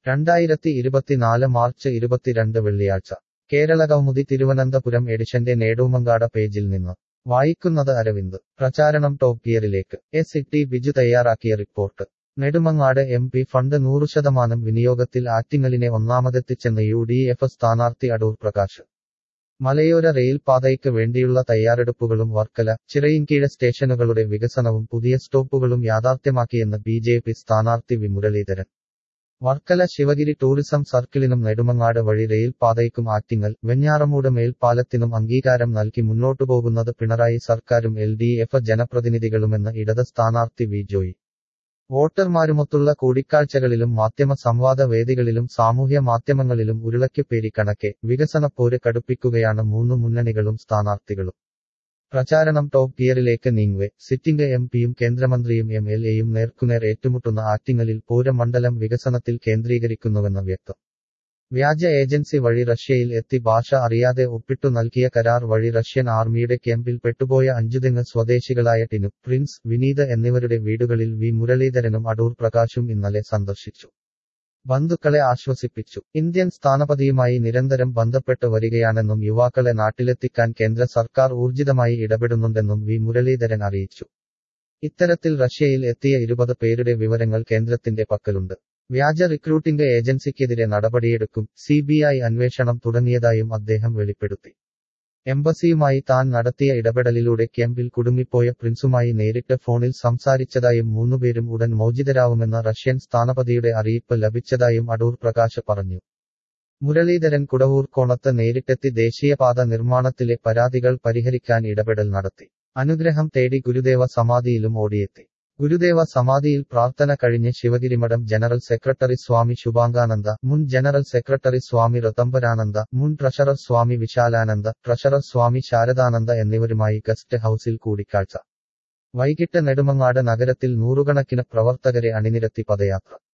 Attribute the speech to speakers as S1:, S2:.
S1: രണ്ടായിരത്തി ഇരുപത്തിനാല് മാർച്ച് ഇരുപത്തിരണ്ട് വെള്ളിയാഴ്ച കേരള കൗമുദി തിരുവനന്തപുരം എഡിഷന്റെ നേടൂമങ്കാട പേജിൽ നിന്ന് വായിക്കുന്നത് അരവിന്ദ് പ്രചാരണം ടോപ്പ് ഗിയറിലേക്ക് എസ് ടി ബിജു തയ്യാറാക്കിയ report Nedumangad M P fund നൂറ് ശതമാനം വിനിയോഗത്തിൽ ആറ്റിങ്ങലിനെ ഒന്നാമതെത്തിച്ചെന്ന് യു ഡി എഫ് സ്ഥാനാർത്ഥി അടൂർ പ്രകാശ് മലയോര റെയിൽ പാതയ്ക്ക് വേണ്ടിയുള്ള തയ്യാറെടുപ്പുകളും വർക്കല ചിറയിൻകീഴ സ്റ്റേഷനുകളുടെ വികസനവും പുതിയ സ്റ്റോപ്പുകളും യാഥാർത്ഥ്യമാക്കിയെന്ന് ബി ജെ പി സ്ഥാനാർത്ഥി വി മുരളീധരൻ വർക്കല ശിവഗിരി ടൂറിസം സർക്കിളിനും നെടുമങ്ങാട് വഴി റെയിൽ പാതയ്ക്കും ആറ്റിങ്ങൽ വെഞ്ഞാറമൂട് മേൽപ്പാലത്തിനും അംഗീകാരം നൽകി മുന്നോട്ടുപോകുന്നത് പിണറായി സർക്കാരും എൽ ഡി എഫ് ജനപ്രതിനിധികളുമെന്ന് ഇടത് സ്ഥാനാർത്ഥി വി ജോയി വോട്ടർമാരുമൊത്തുള്ള കൂടിക്കാഴ്ചകളിലും മാധ്യമ സംവാദ വേദികളിലും സാമൂഹ്യ മാധ്യമങ്ങളിലും ഉരുളയ്ക്കുപേരി കണക്കെ വികസനപ്പോര് കടുപ്പിക്കുകയാണ് മൂന്ന് മുന്നണികളും സ്ഥാനാർത്ഥികളും പ്രചാരണം ടോപ്പ് ഗിയറിലേക്ക് നീങ്ങുവെ സിറ്റിംഗ് എം പിയും കേന്ദ്രമന്ത്രിയും എം എൽ എയും നേർക്കുനേർ ഏറ്റുമുട്ടുന്ന ആറ്റിങ്ങലിൽ പൂര മണ്ഡലം വികസനത്തിൽ കേന്ദ്രീകരിക്കുന്നുവെന്ന് വ്യക്തം വ്യാജ ഏജൻസി വഴി റഷ്യയിൽ എത്തി ഭാഷ അറിയാതെ ഒപ്പിട്ടു നൽകിയ കരാർ വഴി റഷ്യൻ ആർമിയുടെ ക്യാമ്പിൽ പെട്ടുപോയ അഞ്ചുതെങ്ങ് സ്വദേശികളായ ടിനു പ്രിൻസ് വിനീത് എന്നിവരുടെ വീടുകളിൽ വി മുരളീധരനും അടൂർ പ്രകാശും ഇന്നലെ സന്ദർശിച്ചു ബന്ധുക്കളെ ആശ്വസിപ്പിച്ചു ഇന്ത്യൻ സ്ഥാനപതിയുമായി നിരന്തരം ബന്ധപ്പെട്ട് വരികയാണെന്നും യുവാക്കളെ നാട്ടിലെത്തിക്കാൻ കേന്ദ്ര സർക്കാർ ഊർജിതമായി ഇടപെടുന്നുണ്ടെന്നും വി മുരളീധരൻ അറിയിച്ചു ഇത്തരത്തിൽ റഷ്യയിൽ എത്തിയ ഇരുപത് പേരുടെ വിവരങ്ങൾ കേന്ദ്രത്തിന്റെ പക്കലുണ്ട് വ്യാജ റിക്രൂട്ടിംഗ് ഏജൻസിക്കെതിരെ നടപടിയെടുക്കും സി അന്വേഷണം തുടങ്ങിയതായും അദ്ദേഹം വെളിപ്പെടുത്തി എംബസിയുമായി താൻ നടത്തിയ ഇടപെടലിലൂടെ ക്യാമ്പിൽ കുടുങ്ങിപ്പോയ പ്രിൻസുമായി നേരിട്ട് ഫോണിൽ സംസാരിച്ചതായും മൂന്നുപേരും ഉടൻ മോചിതരാവുമെന്ന റഷ്യൻ സ്ഥാനപതിയുടെ അറിയിപ്പ് ലഭിച്ചതായും അടൂർ പ്രകാശ് പറഞ്ഞു മുരളീധരൻ കുടവൂർ കോണത്ത് നേരിട്ടെത്തി ദേശീയപാത നിർമ്മാണത്തിലെ പരാതികൾ പരിഹരിക്കാൻ ഇടപെടൽ നടത്തി അനുഗ്രഹം തേടി ഗുരുദേവ സമാധിയിലും ഓടിയെത്തി ഗുരുദേവ സമാധിയിൽ പ്രാർത്ഥന കഴിഞ്ഞ് ശിവഗിരിമഠം ജനറൽ സെക്രട്ടറി സ്വാമി ശുഭാംഗാനന്ദ മുൻ ജനറൽ സെക്രട്ടറി സ്വാമി രതംബരാനന്ദ മുൻ ട്രഷറർ സ്വാമി വിശാലാനന്ദ ട്രഷറർ സ്വാമി ശാരദാനന്ദ എന്നിവരുമായി ഗസ്റ്റ് ഹൌസിൽ കൂടിക്കാഴ്ച വൈകിട്ട് നെടുമങ്ങാട് നഗരത്തിൽ നൂറുകണക്കിന് പ്രവർത്തകരെ അണിനിരത്തി പദയാത്ര